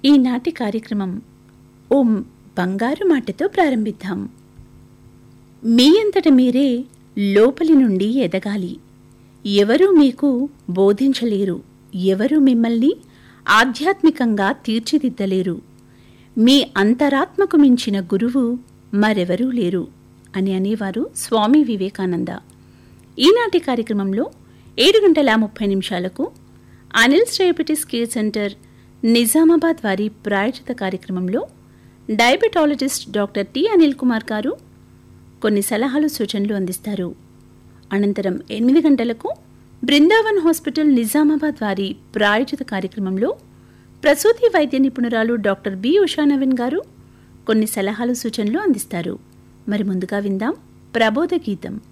ఈనాటి కార్యక్రమం ఓ బంగారు మాటతో ప్రారంభిద్దాం మీ అంతట మీరే లోపలి నుండి ఎదగాలి ఎవరూ మీకు బోధించలేరు ఎవరూ మిమ్మల్ని ఆధ్యాత్మికంగా తీర్చిదిద్దలేరు మీ అంతరాత్మకు మించిన గురువు మరెవరూ లేరు అని అనేవారు స్వామి వివేకానంద ఈనాటి కార్యక్రమంలో ఏడు గంటల ముప్పై నిమిషాలకు Anil's diabetes care centre Nizamabad వారి ప్రాయోజిత కార్యక్రమంలో diabetologist doctor T Anil Kumar garu కొన్ని సలహాలు సూచనలు అందిస్తారు అనంతరం ఎనిమిది గంటలకు బృందావన్ హాస్పిటల్ నిజామాబాద్ వారి ప్రాయోజిత కార్యక్రమంలో ప్రసూతి వైద్య నిపుణురాలు డాక్టర్ బి ఉషా నవీన్ గారు కొన్ని సలహాలు సూచనలు అందిస్తారు మరి ముందుగా విందాం ప్రబోధ గీతం